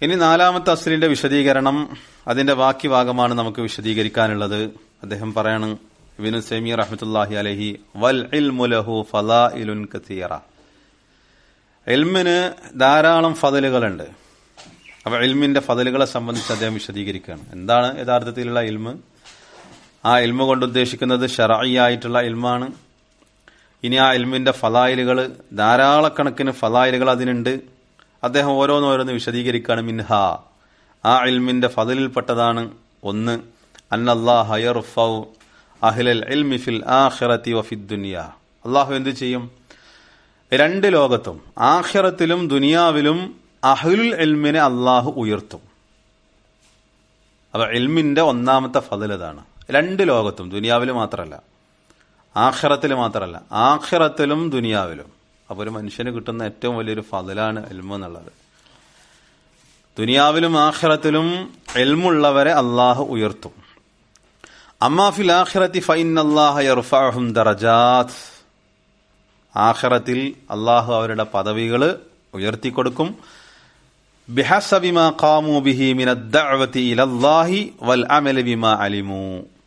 ഇനി നാലാമത്തെ അസ്ലിന്റെ വിശദീകരണം അതിന്റെ ബാക്കി ഭാഗമാണ് നമുക്ക് വിശദീകരിക്കാനുള്ളത് അദ്ദേഹം പറയാണ് ഇബിനു സെമി റഹ്മത്തുല്ലാഹി അലഹി വൽ ഇൽമുലഹു ഫലാഇലുൻ കസീറ എൽമിന് ധാരാളം ഫതലുകളുണ്ട് അപ്പൊ എൽമിന്റെ ഫതലുകളെ സംബന്ധിച്ച് അദ്ദേഹം വിശദീകരിക്കുകയാണ് എന്താണ് യഥാർത്ഥത്തിലുള്ള ഇൽമ് ആ ഇൽമ കൊണ്ട് ഉദ്ദേശിക്കുന്നത് ഷറായിയായിട്ടുള്ള ഇൽമാണ് ഇനി ആ ഇൽമിന്റെ ഫലായിലുകൾ ധാരാളക്കണക്കിന് ഫലായിലുകൾ അതിനുണ്ട് അദ്ദേഹം ഓരോന്നോരോന്ന് വിശദീകരിക്കുകയാണ് മിൻഹ ആ ഇൽമിന്റെ ഫതിലിൽപ്പെട്ടതാണ് ഒന്ന് അന്നല്ലാഹു അഹ്ലൽ ഇൽമി ഫിൽ ആഖിറതി വഫിദ് ദുനിയ അള്ളാഹു എന്ത് ചെയ്യും രണ്ട് ലോകത്തും ആഖിറത്തിലും ദുനിയാവിലും അഹ്ലുൽ ഇൽമിനെ അള്ളാഹു ഉയർത്തും അപ്പൊ ഇൽമിന്റെ ഒന്നാമത്തെ ഫതിലതാണ് രണ്ട് ലോകത്തും ദുനിയാവിൽ മാത്രമല്ല ആഖിറത്തിൽ മാത്രമല്ല ആഖിറത്തിലും ദുനിയാവിലും അപ്പോൾ ഒരു മനുഷ്യന് കിട്ടുന്ന ഏറ്റവും വലിയൊരു ഫതിലാണ് എൽമ എന്നുള്ളത് ദുനിയാവിലും ആഖിറത്തിലും എൽമുള്ളവരെ അള്ളാഹു ഉയർത്തും അമ്മാഫിൽ ആഖിറത്തി ഫൈൻ അള്ളാഹും ദറജാത്ത് ആഖിറത്തിൽ അള്ളാഹു അവരുടെ പദവികൾ ഉയർത്തിക്കൊടുക്കും ബിഹസബിമാ ഖാമു ബിഹി മിനദ്ദഅവതി ഇലല്ലാഹി വൽ അമല ബിമാ അലിമു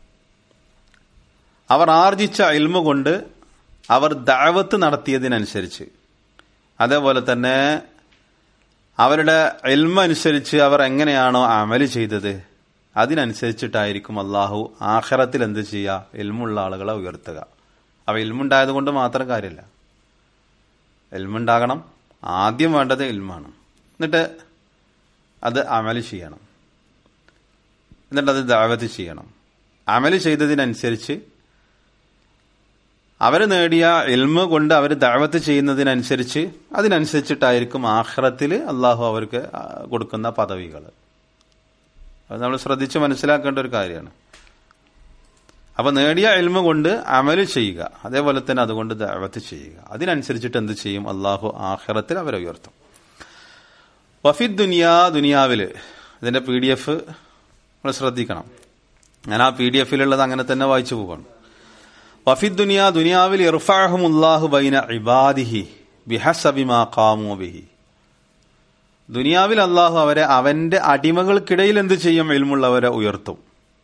അവർ ആർജിച്ച ഇൽമ കൊണ്ട് അവർ ദഅവത്ത് നടത്തിയതിനനുസരിച്ച് അതേപോലെ തന്നെ അവരുടെ ഇൽമ അനുസരിച്ച് അവർ എങ്ങനെയാണോ അമല് ചെയ്തത് അതിനനുസരിച്ചിട്ടായിരിക്കും അള്ളാഹു ആഖിറത്തിൽ എന്ത് ചെയ്യുക ഇൽമുള്ള ആളുകളെ ഉയർത്തുക അവ ഇൽമുണ്ടായത് കൊണ്ട് മാത്രം കാര്യമില്ല ഇൽമുണ്ടാകണം ആദ്യം വേണ്ടത് ഇൽമാണ് എന്നിട്ട് അത് അമല് ചെയ്യണം എന്നിട്ട് അത് ദാവത്ത് ചെയ്യണം അമല് ചെയ്തതിനനുസരിച്ച് അവർ നേടിയ ഇൽമ കൊണ്ട് അവർ ദാവത്ത് ചെയ്യുന്നതിനനുസരിച്ച് അതിനനുസരിച്ചിട്ടായിരിക്കും ആഹ്റത്തിൽ അള്ളാഹു അവർക്ക് കൊടുക്കുന്ന പദവികൾ അത് നമ്മൾ ശ്രദ്ധിച്ച് മനസ്സിലാക്കേണ്ട ഒരു കാര്യമാണ് അപ്പൊ നേടിയ എൽമ കൊണ്ട് അമല് ചെയ്യുക അതേപോലെ തന്നെ അതുകൊണ്ട് ദാവത്ത് ചെയ്യുക അതിനനുസരിച്ചിട്ട് എന്ത് ചെയ്യും അള്ളാഹു ആഹ്റത്തിൽ അവരെ ഉയർത്തും വഫിദ് ദുനിയാ ദുനിയാവില് ഇതിന്റെ പി ഡി എഫ് നമ്മൾ ശ്രദ്ധിക്കണം ഞാൻ ആ പി ഡി എഫിലുള്ളത് അങ്ങനെ തന്നെ വായിച്ചു പോകണം വഫിദ് ദുനിയാ ദുനിയാവിൽ ഇർഫാഹുമുല്ലാഹു ബൈന ഇബാദിഹി ബിഹസബിമാ ഖാമു ബിഹി ദുനിയാവിൽ അള്ളാഹു അവരെ അവന്റെ അടിമകൾക്കിടയിൽ എന്ത് ചെയ്യും ഇൽമുള്ളവരെ ഉയർത്തും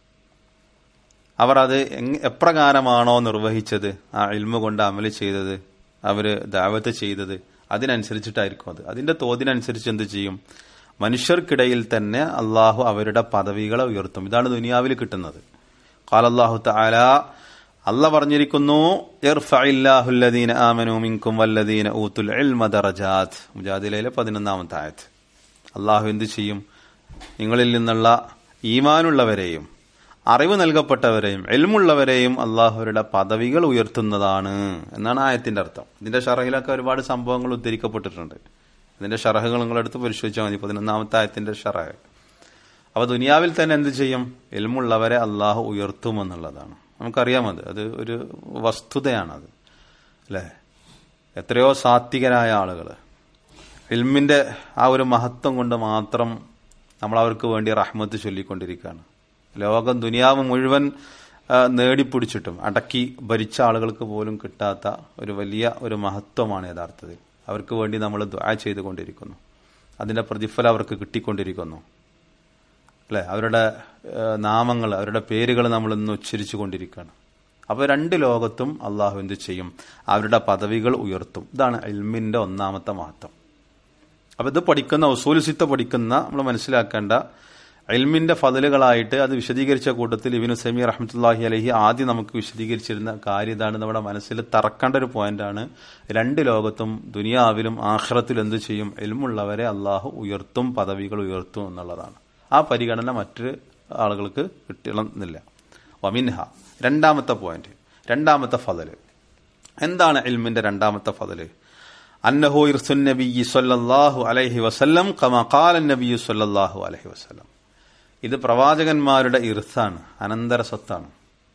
അവർ അത് എപ്രകാരമാണോ നിർവഹിച്ചത് ആ ഇൽമ കൊണ്ട് അമല് ചെയ്തത് അവര് ദാവത്ത് ചെയ്തത് അതിനനുസരിച്ചിട്ടായിരിക്കും അത് അതിന്റെ തോതിനനുസരിച്ച് എന്ത് ചെയ്യും മനുഷ്യർക്കിടയിൽ തന്നെ അള്ളാഹു അവരുടെ പദവികളെ ഉയർത്തും ഇതാണ് ദുനിയാവിൽ കിട്ടുന്നത് കാലല്ലാഹു താല അല്ല പറഞ്ഞിരിക്കുന്നു ഇർഫഇല്ലാഹുല്ലദീന ആമനു മിൻകും വല്ലദീന ഊത്തുൽ ഇൽമ ദറജാത്ത് മുജാദിലയിലെ പതിനൊന്നാമത്തെ ആയത്ത് അള്ളാഹു എന്ത് ചെയ്യും നിങ്ങളിൽ നിന്നുള്ള ഈമാനുള്ളവരെയും അറിവ് നൽകപ്പെട്ടവരെയും എൽമുള്ളവരെയും അള്ളാഹുരുടെ പദവികൾ ഉയർത്തുന്നതാണ് എന്നാണ് ആയത്തിന്റെ അർത്ഥം ഇതിന്റെ ഷറഹിലൊക്കെ ഒരുപാട് സംഭവങ്ങൾ ഉദ്ധരിക്കപ്പെട്ടിട്ടുണ്ട് ഇതിന്റെ ഷറഹുകൾ നിങ്ങളെടുത്ത് പരിശോധിച്ചാൽ മതി പതിനൊന്നാമത്തെ ആയത്തിന്റെ ഷറഹ് അപ്പൊ ദുനിയാവിൽ തന്നെ എന്ത് ചെയ്യും എൽമുള്ളവരെ അള്ളാഹു ഉയർത്തുമെന്നുള്ളതാണ് നമുക്കറിയാം അത് അത് ഒരു വസ്തുതയാണത് അല്ലേ എത്രയോ സാത്വികരായ ആളുകൾ ഇൽമിന്റെ ആ ഒരു മഹത്വം കൊണ്ട് മാത്രം നമ്മൾ അവർക്ക് വേണ്ടി റഹ്മത്ത് ചൊല്ലിക്കൊണ്ടിരിക്കുകയാണ് ലോകം ദുനിയാവ് മുഴുവൻ നേടിപ്പിടിച്ചിട്ടും അടക്കി ഭരിച്ച ആളുകൾക്ക് പോലും കിട്ടാത്ത ഒരു വലിയ ഒരു മഹത്വമാണ് യഥാർത്ഥത്തിൽ അവർക്ക് വേണ്ടി നമ്മൾ ദ്വാ ചെയ്തുകൊണ്ടിരിക്കുന്നു അതിന്റെ പ്രതിഫലം അവർക്ക് കിട്ടിക്കൊണ്ടിരിക്കുന്നു അല്ലെ അവരുടെ നാമങ്ങൾ അവരുടെ പേരുകൾ നമ്മൾ ഇന്ന് ഉച്ചരിച്ചു കൊണ്ടിരിക്കുകയാണ് അപ്പോൾ രണ്ട് ലോകത്തും അള്ളാഹു എന്ത് ചെയ്യും അവരുടെ പദവികൾ ഉയർത്തും ഇതാണ് ഇൽമിന്റെ ഒന്നാമത്തെ മഹത്വം അപ്പൊ ഇത് പഠിക്കുന്ന ഉസൂലുസിത്ത പഠിക്കുന്ന നമ്മൾ മനസ്സിലാക്കേണ്ട ഇൽമിന്റെ ഫതലുകളായിട്ട് അത് വിശദീകരിച്ച കൂട്ടത്തിൽ ഇബിനു സമീർ റഹ്മത്തുല്ലാഹി അലഹി ആദ്യം നമുക്ക് വിശദീകരിച്ചിരുന്ന കാര്യം ഇതാണ് നമ്മുടെ മനസ്സിൽ തറക്കേണ്ട ഒരു പോയിന്റാണ് രണ്ട് ലോകത്തും ദുനിയാവിലും ആഹ്റത്തിലും എന്ത് ചെയ്യും ഇൽമുള്ളവരെ അള്ളാഹു ഉയർത്തും പദവികൾ ഉയർത്തും എന്നുള്ളതാണ് ആ പരിഗണന മറ്റു ആളുകൾക്ക് കിട്ടണമെന്നില്ല വമിൻഹ രണ്ടാമത്തെ പോയിന്റ് രണ്ടാമത്തെ ഫതല് എന്താണ് ഇൽമിന്റെ രണ്ടാമത്തെ ഫതല് അന്നഹു ഇർസുൻ നബി സല്ലല്ലാഹു അലൈഹി വസല്ലം കമാ ഖാല നബി സല്ലല്ലാഹു അലൈഹി വസല്ലം ഇത് പ്രവാചകന്മാരുടെ ഇർസാണ് അനന്തര സ്വത്താണ്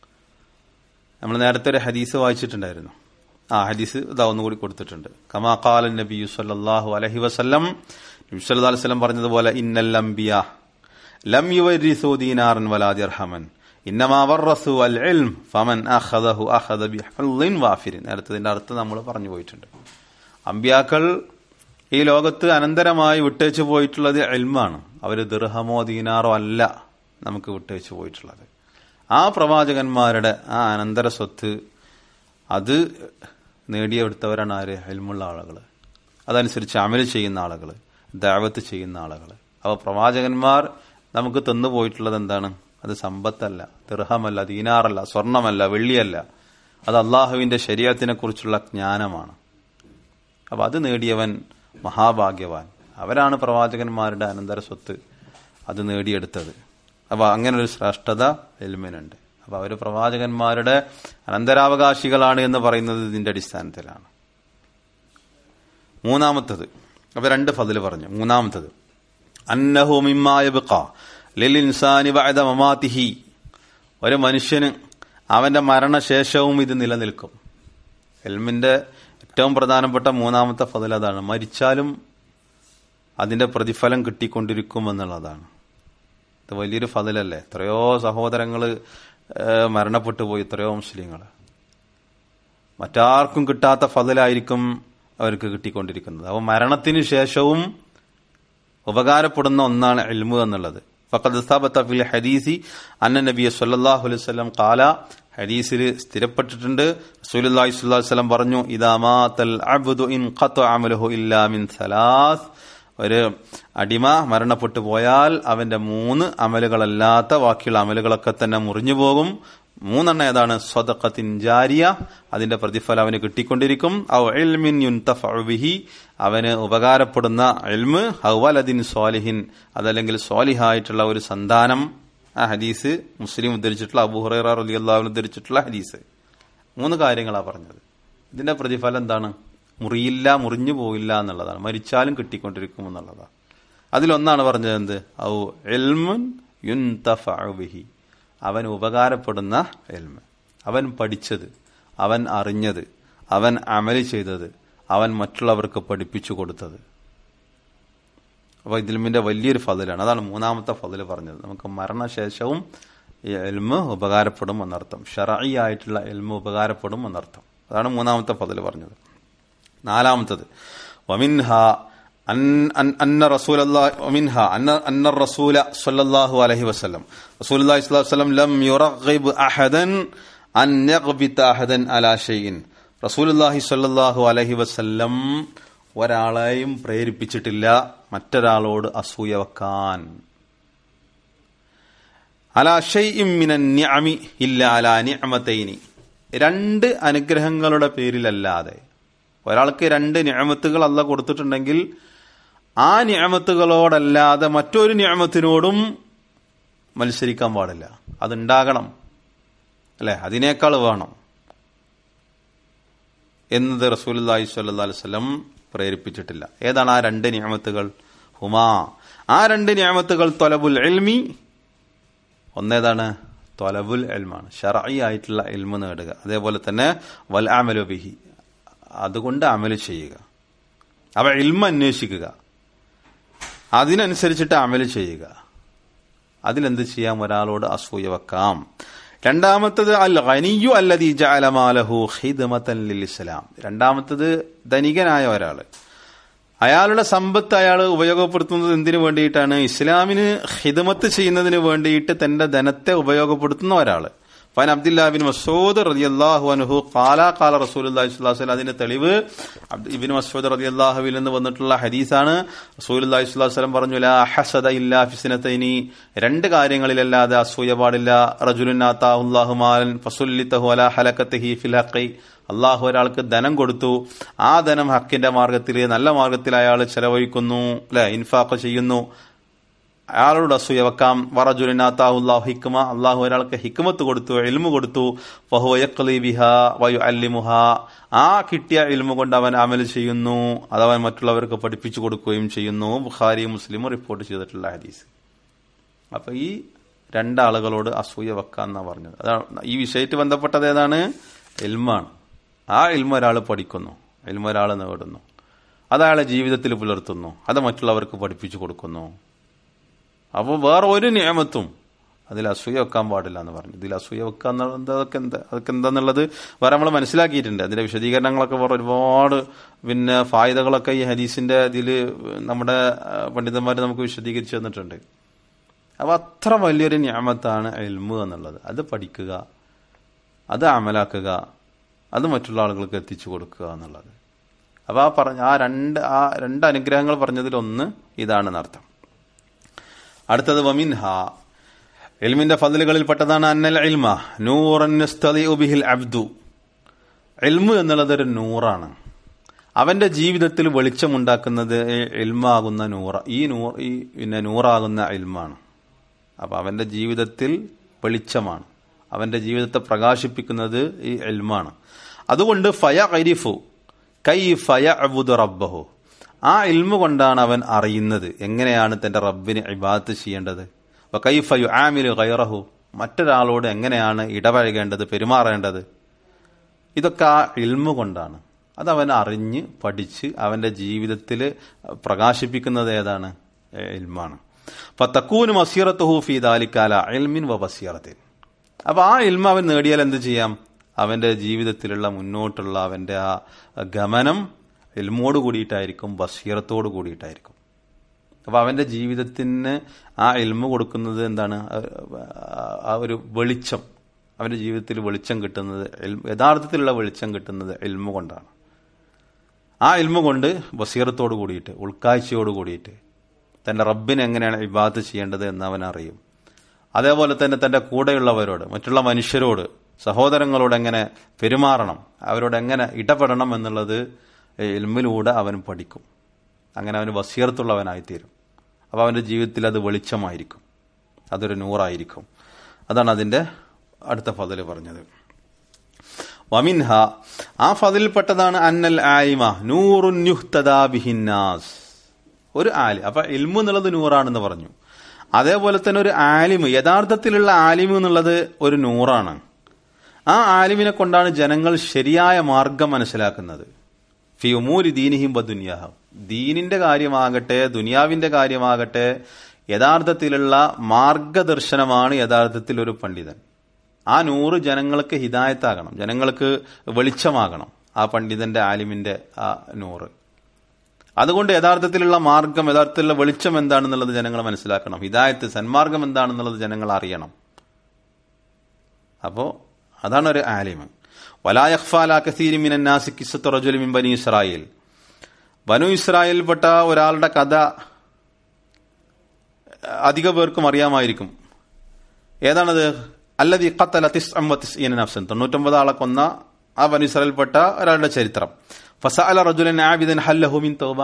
നമ്മൾ നേരത്തെ ഒരു ഹദീസ് വായിച്ചിട്ടുണ്ടായിരുന്നു ആ ഹദീസ് ഇതാ ഒന്നുകൂടി കൊടുത്തിട്ടുണ്ട് കമാ ഖാല നബി സല്ലല്ലാഹു അലൈഹി വസല്ലം നബി സല്ലല്ലാഹു അലൈഹി വസല്ലം പറഞ്ഞതുപോലെ ഇന്നൽ അംബിയ ലം യുവരിസു ദീനാറൻ വലാ ദിർഹമൻ ഇന്നമാ വറസു അൽ ഇൽം ഫമൻ അഖദഹു അഖദ ബിഹുള്ളിൻ വാഫിരിൻ നേരത്തെ ഇതിന്റെ അർത്ഥം നമ്മൾ പറഞ്ഞു പോയിട്ടുണ്ട് അമ്പ്യാക്കൾ ഈ ലോകത്ത് അനന്തരമായി വിട്ടേച്ചു പോയിട്ടുള്ളത് എൽമാണ് അവർ ദീർഹമോ ദീനാറോ അല്ല നമുക്ക് വിട്ടേച്ചു പോയിട്ടുള്ളത് ആ പ്രവാചകന്മാരുടെ ആ അനന്തര സ്വത്ത് അത് നേടിയെടുത്തവരാണ് ആര് എൽമുള്ള ആളുകൾ അതനുസരിച്ച് അമല് ചെയ്യുന്ന ആളുകൾ ദാവത്ത് ചെയ്യുന്ന ആളുകൾ അപ്പോൾ പ്രവാചകന്മാർ നമുക്ക് തന്നു പോയിട്ടുള്ളത് എന്താണ് അത് സമ്പത്തല്ല ദീർഹമല്ല ദീനാറല്ല സ്വർണമല്ല വെള്ളിയല്ല അത് അള്ളാഹുവിന്റെ ശരീരത്തിനെ കുറിച്ചുള്ള ജ്ഞാനമാണ് അപ്പൊ അത് നേടിയവൻ മഹാഭാഗ്യവാൻ അവരാണ് പ്രവാചകന്മാരുടെ അനന്തര സ്വത്ത് അത് നേടിയെടുത്തത് അപ്പൊ അങ്ങനെ ഒരു ശ്രേഷ്ഠത എൽമിനുണ്ട് അപ്പൊ അവര് പ്രവാചകന്മാരുടെ അനന്തരാവകാശികളാണ് എന്ന് പറയുന്നത് ഇതിന്റെ അടിസ്ഥാനത്തിലാണ് മൂന്നാമത്തത് അപ്പൊ രണ്ട് ഫതില് പറഞ്ഞു മൂന്നാമത്തത് അന്നഹു മിമ്മായബിക്ക ലിൽ ഇൻസാനി ബഅദ മമാതിഹി ഒരു മനുഷ്യന് അവന്റെ മരണശേഷവും ഇത് നിലനിൽക്കും എൽമിന്റെ ഏറ്റവും പ്രധാനപ്പെട്ട മൂന്നാമത്തെ ഫതിൽ അതാണ് മരിച്ചാലും അതിന്റെ പ്രതിഫലം കിട്ടിക്കൊണ്ടിരിക്കും എന്നുള്ളതാണ് ഇത് വലിയൊരു ഫതിലല്ലേ എത്രയോ സഹോദരങ്ങള് ഏഹ്, മരണപ്പെട്ടു പോയി എത്രയോ മുസ്ലിങ്ങൾ മറ്റാർക്കും കിട്ടാത്ത ഫതിലായിരിക്കും അവർക്ക് കിട്ടിക്കൊണ്ടിരിക്കുന്നത് അപ്പോൾ മരണത്തിന് ശേഷവും ഉപകാരപ്പെടുന്ന ഒന്നാണ് ഇൽമു എന്നുള്ളത് ഫഖദ് ثبت في الحديث അന്ന നബി സല്ലല്ലാഹു അലൈഹി വസല്ലം ഖാല ഹദീസിൽ സ്ഥിരപ്പെട്ടിട്ടുണ്ട് റസൂലുള്ളാഹി സ്വല്ലല്ലാഹു അലൈഹി വസല്ലം പറഞ്ഞു ഇദാ മാതൽ അബ്ദു ഇൻ ഖത അമലുഹു ഇല്ലാ മിൻ സലാസ് ഒരു അടിമ മരണപ്പെട്ടു പോയാൽ അവന്റെ മൂന്ന് അമലുകളല്ലാത്ത ബാക്കിയുള്ള അമലുകളൊക്കെ തന്നെ മുറിഞ്ഞു പോകും മൂന്നെണ്ണം ഏതാണ് സ്വതക്കത്തിൻ ജാരിയ അതിന്റെ പ്രതിഫലം അവന് കിട്ടിക്കൊണ്ടിരിക്കും ഔ ഇൽമിൻ യുൻതഫഉ ബിഹി അവന് ഉപകാരപ്പെടുന്ന ഇൽമ് ഔവലദിൻ സ്വാലിഹിൻ അതല്ലെങ്കിൽ സ്വാലിഹായിട്ടുള്ള ഒരു സന്താനം ആ ഹദീസ് മുസ്ലിം ഉദ്ധരിച്ചിട്ടുള്ള അബൂഹുറൈറ റളിയല്ലാഹു അൻഹു ഉദ്ധരിച്ചിട്ടുള്ള ഹദീസ് മൂന്ന് കാര്യങ്ങളാണ് പറഞ്ഞത് ഇതിന്റെ പ്രതിഫലം എന്താണ് മുറിയില്ല മുറിഞ്ഞു പോയില്ല എന്നുള്ളതാണ് മരിച്ചാലും കിട്ടിക്കൊണ്ടിരിക്കും എന്നുള്ളതാണ് അതിലൊന്നാണ് പറഞ്ഞത് എന്ത് ഔ എൽമുൻ യുൻതഫഉ ബിഹി അവൻ ഉപകാരപ്പെടുന്ന എൽമ് അവൻ പഠിച്ചത് അവൻ അറിഞ്ഞത് അവൻ അമല് ചെയ്തത് അവൻ മറ്റുള്ളവർക്ക് പഠിപ്പിച്ചു കൊടുത്തത് അപ്പോൾ ഇതിൽമിന്റെ വലിയൊരു ഫതിലാണ് അതാണ് മൂന്നാമത്തെ ഫതില് പറഞ്ഞത് നമുക്ക് മരണശേഷവും ഈ എൽമ് ഉപകാരപ്പെടും എന്നർത്ഥം ഷറഈ ആയിട്ടുള്ള എൽമ് ഉപകാരപ്പെടും എന്നർത്ഥം അതാണ് മൂന്നാമത്തെ ഫതില് പറഞ്ഞത് നാലാമത്തത് വമിൻഹ അൻ അൻ അന്ന റസൂൽ വമിൻഹ അന്ന അന്ന റസൂല സല്ലല്ലാഹു അലൈഹി വസല്ലം റസൂലുള്ളാഹി സ്വല്ലല്ലാഹു അലൈഹി വസല്ലം ലം യുറഗ്ബ് അഹദൻ അൻ യഗ്ബിത അഹദൻ അലാ ഷൈഇൻ റസൂലുള്ളാഹി സ്വല്ലല്ലാഹു അലൈഹി വസല്ലം ഒരാളെയും പ്രേരിപ്പിച്ചിട്ടില്ല മറ്റൊരാളോട് അസൂയ വെക്കാൻ അലാ ഷൈഇൻ മിനൻ നിഅമി ഇല്ല അലാ നിഅമതൈനി രണ്ട് അനുഗ്രഹങ്ങളുടെ പേരിലല്ലാതെ ഒരാൾക്ക് രണ്ട് നിയമത്തുകൾ അല്ല കൊടുത്തിട്ടുണ്ടെങ്കിൽ ആ നിയമത്തുകളോടല്ലാതെ മറ്റൊരു നിയമത്തിനോടും മത്സരിക്കാൻ പാടില്ല അതുണ്ടാകണം അല്ലെ അതിനേക്കാൾ വേണം എന്നത് റസൂലി സ്വല്ലാ വല്ലം പ്രേരിപ്പിച്ചിട്ടില്ല ഏതാണ് ആ രണ്ട് നിയമത്തുകൾ ഹുമാ ആ രണ്ട് നിയമത്തുകൾ തൊലബുൽ എൽമി ഒന്നേതാണ് തൊലബുൽ എൽമാണ് ഷറഈ ആയിട്ടുള്ള എൽമ് നേടുക അതേപോലെ തന്നെ വൽ ആമലു ബിഹി അതുകൊണ്ട് അമല് ചെയ്യുക അവ ഇൽമ അന്വേഷിക്കുക അതിനനുസരിച്ചിട്ട് അമല് ചെയ്യുക അതിലെന്ത് ചെയ്യാം ഒരാളോട് അസൂയ വെക്കാം രണ്ടാമത്തത് അൽ ഖനിയു അല്ലദീ ജഅല മാലഹു ഖിദ്മതൻ ലിൽ ഇസ്ലാം രണ്ടാമത്തത് ധനികനായ ഒരാൾ അയാളുടെ സമ്പത്ത് അയാൾ ഉപയോഗപ്പെടുത്തുന്നത് എന്തിനു വേണ്ടിയിട്ടാണ് ഇസ്ലാമിന് ഹിദമത്ത് ചെയ്യുന്നതിന് വേണ്ടിയിട്ട് തന്റെ ധനത്തെ ഉപയോഗപ്പെടുത്തുന്ന ഒരാള് ഫൻ അബ്ദുല്ലാബിൻ മസൂദ് റളിയല്ലാഹു അൻഹു ഖാല ഖാല റസൂലുള്ളാഹി സ്വല്ലല്ലാഹു അലൈഹി വസല്ലം അതിന്റെ തെളിവ് ഇബ്നു മസ്ഊദ് റളിയല്ലാഹുവിൽ നിന്ന് വന്നിട്ടുള്ള ഹദീസാണ് റസൂലുള്ളാഹി സ്വല്ലല്ലാഹു അലൈഹി വസല്ലം പറഞ്ഞു ലാ ഹസദ ഇല്ലാ ഫിസ്നതൈനി രണ്ട് കാര്യങ്ങളിലല്ലാതെ അസൂയ പാടില്ല റജുലുൻ ആതാഹുല്ലാഹു മാലൻ ഫസുല്ലിതഹു അലാ ഹലകതിഹി ഫിൽ ഹഖി അള്ളാഹു ഒരാൾക്ക് ധനം കൊടുത്തു ആ ധനം ഹക്കിന്റെ മാർഗത്തിൽ നല്ല മാർഗത്തിൽ അയാൾ ചെലവഴിക്കുന്നു അല്ലെ ഇൻഫാഖ് ചെയ്യുന്നു അയാളോട് അസൂയ വെക്കാം വറജുലിനാത്താഹുല്ലാഹു ഹിക്മ അള്ളാഹു ഒരാൾക്ക് ഹിക്മത്ത് കൊടുത്തു എൽമു കൊടുത്തു ബിഹ വയു അല്ലിമുഹ ആ കിട്ടിയ ഇൽമു കൊണ്ട് അവൻ അമൽ ചെയ്യുന്നു അതവൻ മറ്റുള്ളവർക്ക് പഠിപ്പിച്ചു കൊടുക്കുകയും ചെയ്യുന്നു ബുഖാരി മുസ്ലിമും റിപ്പോർട്ട് ചെയ്തിട്ടുള്ള ഹദീസ് അപ്പൊ ഈ രണ്ടാളുകളോട് അസൂയ വെക്കാന്നാ പറഞ്ഞത് അതാണ് ഈ വിഷയത്തിൽ ബന്ധപ്പെട്ടത് ഏതാണ് എൽമാണ് ആ ഇൽമ ഒരാൾ പഠിക്കുന്നു ഇൽമ ഒരാൾ നേടുന്നു അത് അയാളെ ജീവിതത്തിൽ പുലർത്തുന്നു അത് മറ്റുള്ളവർക്ക് പഠിപ്പിച്ചു കൊടുക്കുന്നു അപ്പോൾ വേറെ ഒരു നിയമത്തും അതിൽ അസൂയ വെക്കാൻ പാടില്ല എന്ന് പറഞ്ഞു ഇതിൽ അസൂയ വെക്കുക എന്നുള്ളത് അതൊക്കെ എന്താ അതൊക്കെ എന്താന്നുള്ളത് വേറെ നമ്മൾ മനസ്സിലാക്കിയിട്ടുണ്ട് അതിന്റെ വിശദീകരണങ്ങളൊക്കെ വേറെ ഒരുപാട് പിന്നെ ഫായുതകളൊക്കെ ഈ ഹദീസിന്റെ ഇതിൽ നമ്മുടെ പണ്ഡിതന്മാർ നമുക്ക് വിശദീകരിച്ചു തന്നിട്ടുണ്ട് അപ്പൊ അത്ര വലിയൊരു ഞാമത്താണ് എൽമു എന്നുള്ളത് അത് പഠിക്കുക അത് അമലാക്കുക അത് മറ്റുള്ള ആളുകൾക്ക് എത്തിച്ചു കൊടുക്കുക എന്നുള്ളത് അപ്പൊ ആ പറഞ്ഞ ആ രണ്ട് ആ രണ്ട് അനുഗ്രഹങ്ങൾ പറഞ്ഞതിൽ ഒന്ന് ഇതാണെന്ന് അർത്ഥം അടുത്തത് വമിൻഹ എൽമിന്റെ ഫതിലുകളിൽ പെട്ടതാണ് അന്നൽ ഇൽമ നൂറൻ ബിഹിൽ അബ്ദു എൽമു എന്നുള്ളത് ഒരു നൂറാണ് അവന്റെ ജീവിതത്തിൽ വെളിച്ചമുണ്ടാക്കുന്നത് എൽമാകുന്ന നൂറ ഈ നൂർ ഈ പിന്നെ നൂറാകുന്ന എൽമാണ് അപ്പൊ അവന്റെ ജീവിതത്തിൽ വെളിച്ചമാണ് അവന്റെ ജീവിതത്തെ പ്രകാശിപ്പിക്കുന്നത് ഈ എൽമാണ് അതുകൊണ്ട് ഫയ ഖരിഫു കൈ ഫയ അബുദ് റബ്ബഹു ആ ഇൽമു കൊണ്ടാണ് അവൻ അറിയുന്നത് എങ്ങനെയാണ് തന്റെ റബ്ബിന് ഇബാദത്ത് ചെയ്യേണ്ടത് അപ്പൊ കൈ ഫയു ആമിലു ഗൈറഹു മറ്റൊരാളോട് എങ്ങനെയാണ് ഇടപഴകേണ്ടത് പെരുമാറേണ്ടത് ഇതൊക്കെ ആ ഇൽമു കൊണ്ടാണ് അത് അവൻ അറിഞ്ഞ് പഠിച്ച് അവന്റെ ജീവിതത്തിൽ പ്രകാശിപ്പിക്കുന്നത് ഏതാണ് ഇൽമാണ് അപ്പൊ തക്കൂന് മസീറത്തുഹു ഫി ദാലിക്കാല ഇൽമിൻ വ ബസീറത്തിൻ അപ്പൊ ആ ഇൽമ അവൻ നേടിയാൽ എന്ത് ചെയ്യാം അവന്റെ ജീവിതത്തിലുള്ള മുന്നോട്ടുള്ള അവന്റെ ആ ഗമനം ഇൽമോട് കൂടിയിട്ടായിരിക്കും ബസീറത്തോട് കൂടിയിട്ടായിരിക്കും അപ്പൊ അവന്റെ ജീവിതത്തിന് ആ ഇൽമ കൊടുക്കുന്നത് എന്താണ് ആ ഒരു വെളിച്ചം അവന്റെ ജീവിതത്തിൽ വെളിച്ചം കിട്ടുന്നത് യഥാർത്ഥത്തിലുള്ള വെളിച്ചം കിട്ടുന്നത് ഇൽമ കൊണ്ടാണ് ആ ഇൽമ കൊണ്ട് ബസീറത്തോട് കൂടിയിട്ട് ഉൾക്കാഴ്ചയോട് കൂടിയിട്ട് തന്റെ റബ്ബിനെ എങ്ങനെയാണ് ഇബാദത്ത് ചെയ്യേണ്ടത് എന്ന് അവൻ അറിയും അതേപോലെ തന്നെ തന്റെ കൂടെയുള്ളവരോട് മറ്റുള്ള മനുഷ്യരോട് സഹോദരങ്ങളോട് എങ്ങനെ പെരുമാറണം അവരോട് എങ്ങനെ ഇടപെടണം എന്നുള്ളത് ഇൽമിലൂടെ അവൻ പഠിക്കും അങ്ങനെ അവന് വസീർത്തുള്ളവനായിത്തീരും അപ്പോൾ അവന്റെ ജീവിതത്തിൽ അത് വെളിച്ചമായിരിക്കും അതൊരു നൂറായിരിക്കും അതാണ് അതിന്റെ അടുത്ത ഫതിൽ പറഞ്ഞത് വമിൻഹ ആ ഫതിൽപ്പെട്ടതാണ് അന്നൽ ആയിമ നൂറുൻ ബിഹിന്നാസ് ഒരു ആലി അപ്പൊ ഇൽമു എന്നുള്ളത് നൂറാണെന്ന് പറഞ്ഞു അതേപോലെ തന്നെ ഒരു ആലിമ് യഥാർത്ഥത്തിലുള്ള ആലിമ് എന്നുള്ളത് ഒരു നൂറാണ് ആ ആലിമിനെ കൊണ്ടാണ് ജനങ്ങൾ ശരിയായ മാർഗം മനസ്സിലാക്കുന്നത് ഫി ഉമൂരി ദീനിഹിം ബദുന്യാഹം ദീനിന്റെ കാര്യമാകട്ടെ ദുനിയാവിന്റെ കാര്യമാകട്ടെ യഥാർത്ഥത്തിലുള്ള മാർഗദർശനമാണ് യഥാർത്ഥത്തിൽ ഒരു പണ്ഡിതൻ ആ നൂറ് ജനങ്ങൾക്ക് ഹിതായത്താകണം ജനങ്ങൾക്ക് വെളിച്ചമാകണം ആ പണ്ഡിതന്റെ ആലിമിന്റെ ആ നൂറ് അതുകൊണ്ട് യഥാർത്ഥത്തിലുള്ള മാർഗം യഥാർത്ഥത്തിലുള്ള വെളിച്ചം എന്താണെന്നുള്ളത് ജനങ്ങൾ മനസ്സിലാക്കണം ഹിദായത്ത് സന്മാർഗം എന്താണെന്നുള്ളത് ജനങ്ങൾ അറിയണം അപ്പോ അതാണ് ഒരു ആലിമ് വലായഖ്ഫാലാക്കസീരിമിനാസി കിസ്സത്ത് റജുലിമിൻ ബനി ഇസ്രായേൽ ബനു ഇസ്രായേൽപ്പെട്ട ഒരാളുടെ കഥ അധിക പേർക്കും അറിയാമായിരിക്കും ഏതാണത് അല്ലതി ഖത്തല തിസ് അമ്പത്തിസ് നഫ്സൻ തൊണ്ണൂറ്റൊമ്പത് ആളെ കൊന്ന ആ ബനു ഇസ്രായേൽപ്പെട്ട ഒരാളുടെ ചരിത്രം ഫസാല റജുലൻ ആബിദൻ ഹല്ലഹുമിൻ തോബ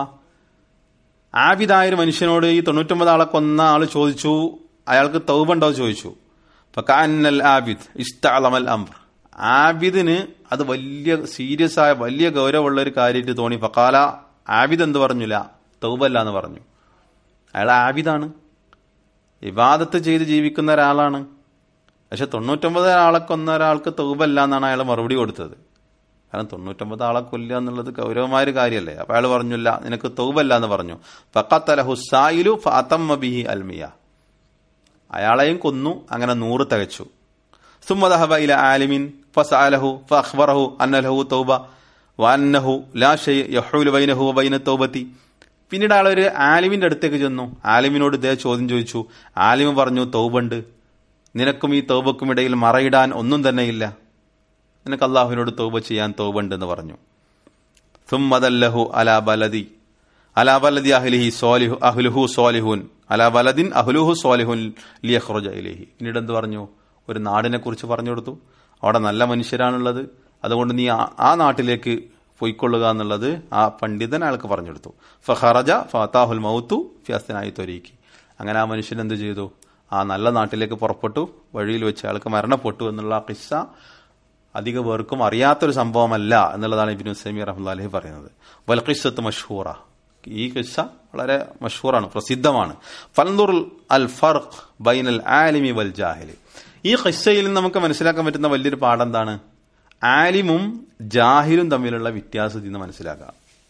ആബിദായ ഒരു മനുഷ്യനോട് ഈ തൊണ്ണൂറ്റൊമ്പത് ആളെ കൊന്ന ആള് ചോദിച്ചു അയാൾക്ക് തൗബ ഉണ്ടോ ചോദിച്ചു ഫക്കാനൽ ആബിദ് ഇസ്തഅലമൽ അംർ ആബിദിന് അത് വലിയ സീരിയസ് ആയ വലിയ ഗൗരവമുള്ള ഒരു കാര്യമായിട്ട് തോന്നി ഫക്കാല ആബിദ് എന്ത് പറഞ്ഞില്ല തൗബല്ല എന്ന് പറഞ്ഞു അയാൾ ആബിദാണ് ഇബാദത്ത് ചെയ്ത് ജീവിക്കുന്ന ഒരാളാണ് പക്ഷെ തൊണ്ണൂറ്റൊമ്പത് ആളെ കൊന്ന ഒരാൾക്ക് തൗബല്ല എന്നാണ് അയാൾ മറുപടി കൊടുത്തത് കാരണം തൊണ്ണൂറ്റൊമ്പത് ആളെ കൊല്ലുക എന്നുള്ളത് ഗൗരവമായ ഒരു കാര്യമല്ലേ അപ്പൊ അയാൾ പറഞ്ഞില്ല നിനക്ക് തൗബല്ല എന്ന് പറഞ്ഞു ഫക്കത്തലഹു സായിലു ഫാത്തമ്മ ബിഹി അൽമിയ അയാളെയും കൊന്നു അങ്ങനെ നൂറ് തികച്ചു സുമ്മദഹബ ഇല ആലിമിൻ ഫസാലഹു ഫഅഖ്ബറഹു അന്നലഹു തൗബ വഅന്നഹു ലാ ഷൈ യഹൂലു ബൈനഹു വബൈന തൗബത്തി പിന്നീട് അയാൾ ഒരു ആലിമിന്റെ അടുത്തേക്ക് ചെന്നു ആലിമിനോട് ഇതേ ചോദ്യം ചോദിച്ചു ആലിമ് പറഞ്ഞു തൗബണ്ട് നിനക്കും ഈ തൗബക്കും ഇടയിൽ മറയിടാൻ ഒന്നും തന്നെയില്ല നിനക്ക് അള്ളാഹുവിനോട് തൗബ ചെയ്യാൻ തൗബണ്ട് എന്ന് പറഞ്ഞു സുമ്മദല്ലഹു അലാ ബലദി അലാ ബലദി അഹ്ലിഹി സോലിഹു അഹ്ലുഹു സോലിഹുൻ അലാ ബലദിൻ അഹ്ലുഹു സോലിഹുൻ ലിയഖ്റുജ ഇലൈഹി പിന്നീട് എന്ത് പറഞ്ഞു ഒരു നാടിനെ കുറിച്ച് പറഞ്ഞു കൊടുത്തു അവിടെ നല്ല മനുഷ്യരാണുള്ളത് അതുകൊണ്ട് നീ ആ നാട്ടിലേക്ക് പൊയ്ക്കൊള്ളുക എന്നുള്ളത് ആ പണ്ഡിതൻ അയാൾക്ക് പറഞ്ഞു കൊടുത്തു ഫഹറജ ഫാത്താഹുൽ മൗത്തു ഫിയാസ്തനായി തൊരീക്കി അങ്ങനെ ആ മനുഷ്യൻ എന്ത് ചെയ്തു ആ നല്ല നാട്ടിലേക്ക് പുറപ്പെട്ടു വഴിയിൽ വെച്ച് അയാൾക്ക് മരണപ്പെട്ടു എന്നുള്ള ആ കിസ്സ അധിക പേർക്കും അറിയാത്തൊരു സംഭവമല്ല എന്നുള്ളതാണ് ഇബിനു സൈമി റഹ്മുല്ലാഹി പറയുന്നത് വൽഖിസ്സത്ത് മഷ്ഹൂറ ഈ കിസ്സ വളരെ മഷ്ഹൂറാണ് പ്രസിദ്ധമാണ് ഫൽദുർ അൽ ഫർഖ് ബൈനൽ ആലിമി വൽ ജാഹിലി ഈ ഖിസ്സയിൽ നമുക്ക് മനസ്സിലാക്കാൻ പറ്റുന്ന വലിയൊരു പാഠം എന്താണ് ആലിമും ജാഹിലും തമ്മിലുള്ള വ്യത്യാസത്തിൽ നിന്ന് മനസ്സിലാക്കുക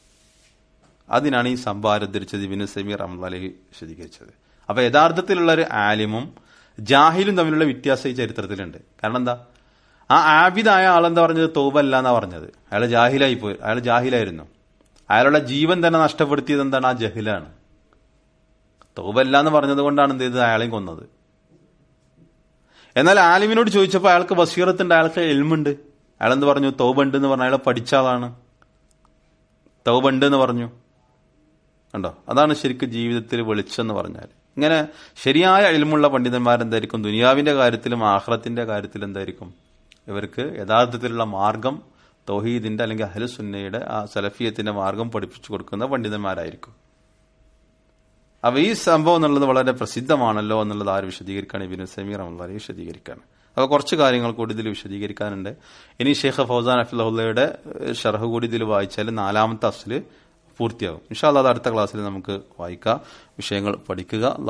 അതിനാണ് ഈ സംഭവം ആരദ്ധരിച്ചത് ഇബിനു സമീർ റഹ്മുല്ലാഹി വിശദീകരിച്ചത് അപ്പൊ യഥാർത്ഥത്തിലുള്ള ഒരു ആലിമും ജാഹിലും തമ്മിലുള്ള വ്യത്യാസം ഈ ചരിത്രത്തിലുണ്ട് കാരണം എന്താ ആ ആബിദായ ആളെന്താ പറഞ്ഞത് തോബ അല്ല എന്നാ പറഞ്ഞത് അയാൾ ജാഹിലായി പോയി അയാൾ ജാഹിലായിരുന്നു അയാളുടെ ജീവൻ തന്നെ നഷ്ടപ്പെടുത്തിയത് എന്താണ് ആ ജഹിലാണ് തോബ അല്ല എന്ന് പറഞ്ഞത് കൊണ്ടാണ് എന്ത് ചെയ്തത് അയാളെയും കൊന്നത് എന്നാൽ ആലിമിനോട് ചോദിച്ചപ്പോൾ അയാൾക്ക് ബസീറത്തുണ്ട് അയാൾക്ക് എൽമുണ്ട് അയാൾ എന്ത് പറഞ്ഞു തൗബ ഉണ്ട് എന്ന് പറഞ്ഞ അയാൾ പഠിച്ച ആളാണ് തൗബ ഉണ്ട് എന്ന് പറഞ്ഞു കണ്ടോ അതാണ് ശരിക്കും ജീവിതത്തിൽ വെളിച്ചെന്ന് പറഞ്ഞാൽ ഇങ്ങനെ ശരിയായ എൽമുള്ള പണ്ഡിതന്മാരെന്തായിരിക്കും ദുനിയാവിന്റെ കാര്യത്തിലും ആഹ്റത്തിന്റെ കാര്യത്തിലും എന്തായിരിക്കും ഇവർക്ക് യഥാർത്ഥത്തിലുള്ള മാർഗം തൗഹീദിന്റെ അല്ലെങ്കിൽ അഹലുസുന്നയുടെ ആ സലഫിയത്തിന്റെ മാർഗം പഠിപ്പിച്ചു കൊടുക്കുന്ന പണ്ഡിതന്മാരായിരിക്കും അപ്പൊ ഈ സംഭവം എന്നുള്ളത് വളരെ പ്രസിദ്ധമാണല്ലോ എന്നുള്ളത് ആര് വിശദീകരിക്കാണ് ഇബിൻ സമീർ അമല്ലാരി വിശദീകരിക്കാണ് അപ്പോൾ കുറച്ച് കാര്യങ്ങൾ കൂടി ഇതിൽ വിശദീകരിക്കാനുണ്ട് ഇനി ഷെയ്ഖ് ഫൗസാൻ അഫിള്ളയുടെ ഷർഹ് കൂടി ഇതിൽ വായിച്ചാൽ നാലാമത്തെ അസില് പൂർത്തിയാകും ഇൻഷാല്ല അത് അടുത്ത ക്ലാസ്സിൽ നമുക്ക് വായിക്കാം വിഷയങ്ങൾ പഠിക്കുക